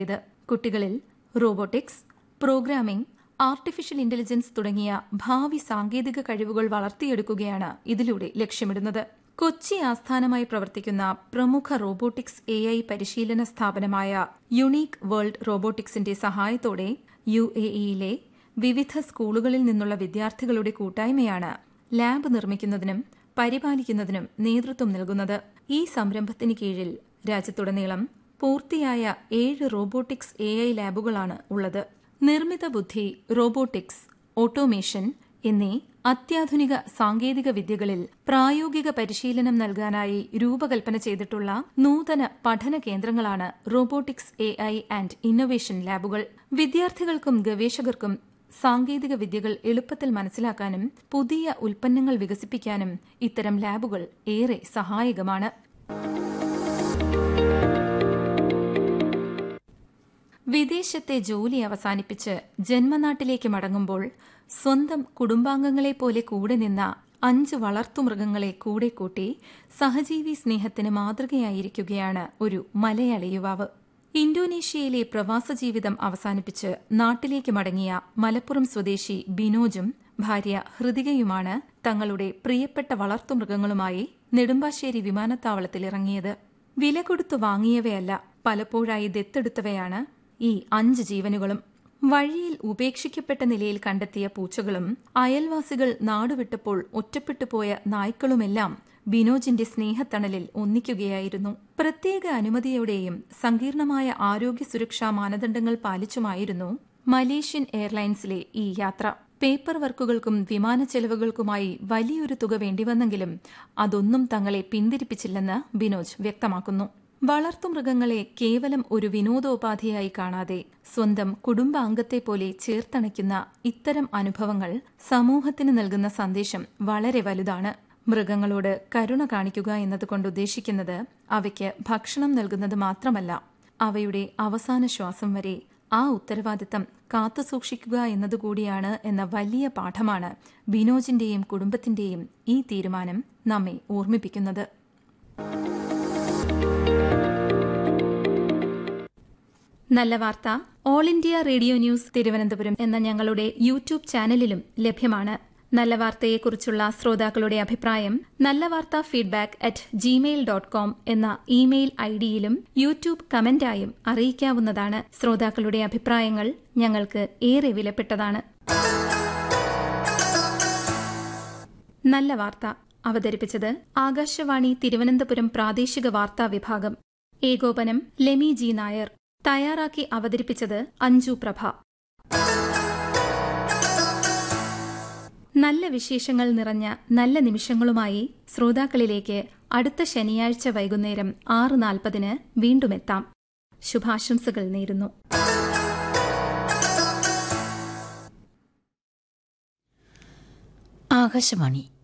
ഇത് കുട്ടികളിൽ robotics programming artificial intelligence തുടങ്ങിയ ഭാവി സാങ്കേതിക കഴിവുകൾ വളർത്തിയെടുക്കുകയാണ് ഇതിലൂടെ ലക്ഷ്യമിടുന്നത് കൊച്ചി ആസ്ഥാനമായി പ്രവർത്തിക്കുന്ന പ്രമുഖ റോബോട്ടിക്സ് എ ഐ പരിശീലന സ്ഥാപനമായ യുണീക്ക് വേൾഡ് റോബോട്ടിക്സിന്റെ സഹായത്തോടെ യു എ ഇയിലെ വിവിധ സ്കൂളുകളിൽ നിന്നുള്ള വിദ്യാർത്ഥികളുടെ കൂട്ടായ്മയാണ് ലാബ് നിർമ്മിക്കുന്നതിനും പരിപാലിക്കുന്നതിനും നേതൃത്വം നൽകുന്നത് ഈ സംരംഭത്തിന് കീഴിൽ രാജ്യത്തുടനീളം പൂർത്തിയായ ഏഴ് റോബോട്ടിക്സ് എ ഐ ലാബുകളാണ് ഉള്ളത് നിർമ്മിത ബുദ്ധി റോബോട്ടിക്സ് ഓട്ടോമേഷൻ എന്നീ അത്യാധുനിക സാങ്കേതിക വിദ്യകളിൽ പ്രായോഗിക പരിശീലനം നൽകാനായി രൂപകൽപ്പന ചെയ്തിട്ടുള്ള നൂതന പഠന കേന്ദ്രങ്ങളാണ് robotics A I and innovation ലാബുകൾ വിദ്യാർത്ഥികൾക്കും ഗവേഷകർക്കും സാങ്കേതിക വിദ്യകൾ എളുപ്പത്തിൽ മനസ്സിലാക്കാനും പുതിയ ഉൽപ്പന്നങ്ങൾ വികസിപ്പിക്കാനും ഇത്തരം ലാബുകൾ ഏറെ സഹായകമാണ് വിദേശത്തെ ജോലി അവസാനിപ്പിച്ച് ജന്മനാട്ടിലേക്ക് മടങ്ങുമ്പോൾ സ്വന്തം കുടുംബാംഗങ്ങളെപ്പോലെ കൂടെ നിന്ന അഞ്ച് വളർത്തുമൃഗങ്ങളെ കൂടെ കൂട്ടി സഹജീവി സ്നേഹത്തിന് മാതൃകയായിരിക്കുകയാണ് ഒരു മലയാളി യുവാവ് ഇന്തോനേഷ്യയിലെ പ്രവാസ ജീവിതം അവസാനിപ്പിച്ച് നാട്ടിലേക്ക് മടങ്ങിയ മലപ്പുറം സ്വദേശി ബിനോജും ഭാര്യ ഹൃതികയുമാണ് തങ്ങളുടെ പ്രിയപ്പെട്ട വളർത്തുമൃഗങ്ങളുമായി നെടുമ്പാശ്ശേരി വിമാനത്താവളത്തിൽ ഇറങ്ങിയത് വില കൊടുത്തു വാങ്ങിയവയല്ല പലപ്പോഴായി ദത്തെടുത്തവയാണ് ഈ അഞ്ച് ജീവനുകളും വഴിയിൽ ഉപേക്ഷിക്കപ്പെട്ട നിലയിൽ കണ്ടെത്തിയ പൂച്ചകളും അയൽവാസികൾ നാടുവിട്ടപ്പോൾ ഒറ്റപ്പെട്ടുപോയ നായ്ക്കളുമെല്ലാം ബിനോജിന്റെ സ്നേഹത്തണലിൽ ഒന്നിക്കുകയായിരുന്നു പ്രത്യേക അനുമതിയോടെയും സങ്കീർണമായ ആരോഗ്യ സുരക്ഷാ മാനദണ്ഡങ്ങൾ പാലിച്ചുമായിരുന്നു മലേഷ്യൻ എയർലൈൻസിലെ ഈ യാത്ര പേപ്പർ വർക്കുകൾക്കും വിമാന ചെലവുകൾക്കുമായി വലിയൊരു തുക വേണ്ടിവന്നെങ്കിലും അതൊന്നും തങ്ങളെ പിന്തിരിപ്പിച്ചില്ലെന്ന് ബിനോജ് വ്യക്തമാക്കുന്നു വളർത്തുമൃഗങ്ങളെ കേവലം ഒരു വിനോദോപാധിയായി കാണാതെ സ്വന്തം കുടുംബാംഗത്തെ പോലെ ചേർത്തണയ്ക്കുന്ന ഇത്തരം അനുഭവങ്ങൾ സമൂഹത്തിന് നൽകുന്ന സന്ദേശം വളരെ വലുതാണ് മൃഗങ്ങളോട് കരുണ കാണിക്കുക എന്നതുകൊണ്ട് ഉദ്ദേശിക്കുന്നത് അവയ്ക്ക് ഭക്ഷണം നൽകുന്നത് മാത്രമല്ല അവയുടെ അവസാന ശ്വാസം വരെ ആ ഉത്തരവാദിത്തം കാത്തുസൂക്ഷിക്കുക എന്നതുകൂടിയാണ് എന്ന വലിയ പാഠമാണ് ബിനോജിന്റെയും കുടുംബത്തിന്റെയും ഈ തീരുമാനം നമ്മെ ഓർമ്മിപ്പിക്കുന്നത് നല്ല വാർത്ത All India Radio news Thiruvananthapuram എന്ന ഞങ്ങളുടെ യൂട്യൂബ് ചാനലിലും ലഭ്യമാണ് നല്ല വാർത്തയെക്കുറിച്ചുള്ള ശ്രോതാക്കളുടെ അഭിപ്രായം നല്ല വാർത്ത feedback at Gmail dot com എന്ന ഇമെയിൽ ഐഡിയിലും യൂട്യൂബ് കമന്റായും അറിയിക്കാവുന്നതാണ് ശ്രോതാക്കളുടെ അഭിപ്രായങ്ങൾ ഞങ്ങൾക്ക് ഏറെ വിലപ്പെട്ടതാണ് നല്ല വാർത്ത അവതരിപ്പിച്ചത് ആകാശവാണി തിരുവനന്തപുരം പ്രാദേശിക വാർത്താ വിഭാഗം ഏകോപനം ലെമി ജി നായർ തയ്യാറാക്കി അവതരിപ്പിച്ചത് അഞ്ജു പ്രഭ നല്ല വിശേഷങ്ങൾ നിറഞ്ഞ നല്ല നിമിഷങ്ങളുമായി ശ്രോതാക്കളിലേക്ക് അടുത്ത ശനിയാഴ്ച വൈകുന്നേരം ആറ് നാൽപ്പതിന് വീണ്ടുമെത്താം ശുഭാശംസകൾ നേരുന്നു ആകാശവാണി